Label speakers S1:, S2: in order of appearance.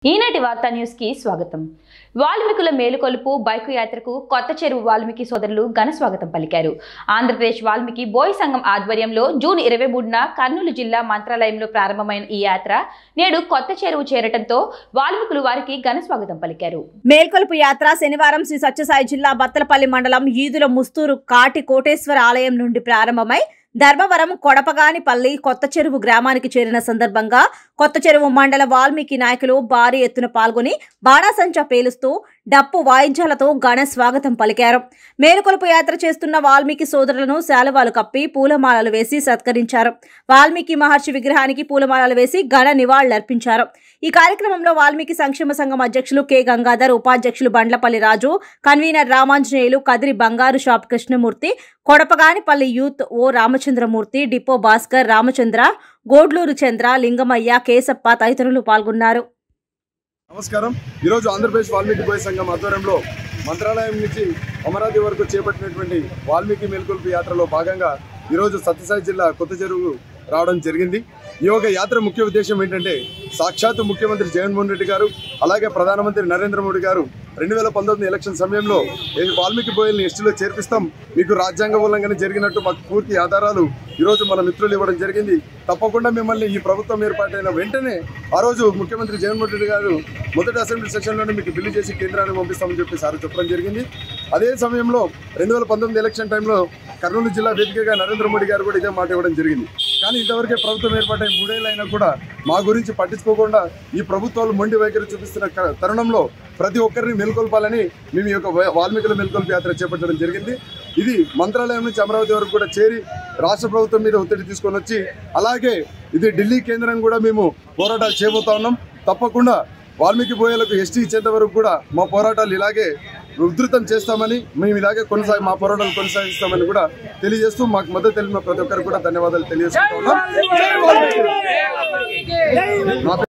S1: ఈనాటి వార్తా న్యూస్ కి స్వాగతం వాల్మీకుల మేలుకొలుపు బైకు యాత్రకు కొత్త చెరువు వాల్మీకి సోదరులు ఘన స్వాగతం పలికారు ఆంధ్రప్రదేశ్ వాల్మీకి బోయ్ సంఘం ఆధ్వర్యంలో జూన్ ఇరవై మూడున కర్నూలు జిల్లా మంత్రాలయంలో ప్రారంభమైన ఈ యాత్ర నేడు కొత్త చెరువు చేరటంతో వాల్మీకులు వారికి ఘన స్వాగతం పలికారు
S2: మేల్కొలుపు యాత్ర శనివారం శ్రీ సత్యసాయి జిల్లా బత్తలపల్లి మండలం ఈదుల ముస్తూరు కాటి కోటేశ్వర ఆలయం నుండి ప్రారంభమై ధర్మవరం కొడపగానిపల్లి కొత్త చెరువు గ్రామానికి చేరిన సందర్భంగా కొత్త చెరువు మండల వాల్మీకి నాయకులు భారీ ఎత్తున పాల్గొని బాణాసంచా పేలుస్తూ డప్పు వాయిద్యాలతో ఘన స్వాగతం పలికారు మేలుకొలుపు యాత్ర చేస్తున్న వాల్మీకి సోదరులను శాలువాలు కప్పి పూలమాలలు వేసి సత్కరించారు వాల్మీకి మహర్షి విగ్రహానికి పూలమాలలు వేసి ఘన నివాళులర్పించారు ఈ కార్యక్రమంలో వాల్మీకి సంక్షేమ సంఘం అధ్యక్షులు కె గంగాధర్ ఉపాధ్యక్షులు బండ్లపల్లి రాజు కన్వీనర్ రామాంజనేయులు కదిరి బంగారు shop Krishnamurthy Kodapaganipalli youth O Ramachandramurthy depot Bhaskar Ramachandra Godluru Chandra Lingamayya Kesappa తదితరులు పాల్గొన్నారు
S3: నమస్కారం ఈరోజు ఆంధ్రప్రదేశ్ వాల్మీకి బోయ సంఘం ఆధ్వర్యంలో మంత్రాలయం నుంచి అమరావతి వరకు చేపట్టినటువంటి వాల్మీకి మేల్కొల్పు యాత్రలో భాగంగా ఈరోజు సత్యసాయి జిల్లా కొత్త చెరువు రావడం జరిగింది ఈ యొక్క యాత్ర ముఖ్య ఉద్దేశం ఏంటంటే సాక్షాత్తు ముఖ్యమంత్రి జగన్మోహన్ రెడ్డి గారు అలాగే ప్రధానమంత్రి నరేంద్ర మోడీ గారు రెండు వేల పంతొమ్మిది ఎలక్షన్ సమయంలో ఏ వాల్మీకి బోయల్ని ఎస్టీలో చేర్పిస్తాం మీకు రాజ్యాంగ ఉల్లంఘన జరిగినట్టు మాకు పూర్తి ఆధారాలు ఈరోజు మన మిత్రులు ఇవ్వడం జరిగింది తప్పకుండా మిమ్మల్ని ఈ ప్రభుత్వం ఏర్పాటైన వెంటనే ఆ రోజు ముఖ్యమంత్రి జగన్మోహన్ రెడ్డి గారు మొదటి అసెంబ్లీ సెషన్లోనే మీకు బిల్లు చేసి కేంద్రానికి పంపిస్తామని చెప్పి సార్ చెప్పడం జరిగింది అదే సమయంలో రెండు వేల పంతొమ్మిది ఎలక్షన్ టైంలో కర్నూలు జిల్లా వేదికగా నరేంద్ర మోడీ గారు కూడా ఇదే మాట ఇవ్వడం జరిగింది కానీ ఇంతవరకే ప్రభుత్వం ఏర్పాటై మూడేళ్ళైనా కూడా మా గురించి పట్టించుకోకుండా ఈ ప్రభుత్వాలు మొండి వైఖరి చూపిస్తున్న క- తరుణంలో ప్రతి ఒక్కరిని మేల్కొల్పాలని మేము ఈ యొక్క వా- వాల్మీకుల మేల్కొల్పు యాత్ర చేపట్టడం జరిగింది ఇది మంత్రాలయం నుంచి అమరావతి వరకు కూడా చేరి రాష్ట్ర ప్రభుత్వం మీద ఒత్తిడి తీసుకొని వచ్చి అలాగే ఇది ఢిల్లీ కేంద్రం కూడా మేము పోరాటాలు చేయబోతా ఉన్నాం తప్పకుండా వాల్మీకి బోయలకు ఎస్టీ ఇచ్చేంత వరకు కూడా మా పోరాటాలు ఇలాగే ఉధృతం చేస్తామని మేము ఇలాగే కొనసాగి మా పోరాటాలు కొనసాగిస్తామని కూడా తెలియజేస్తూ మాకు మద్దతు తెలిపిన ప్రతి ఒక్కరికి కూడా ధన్యవాదాలు తెలియజేస్తున్నాం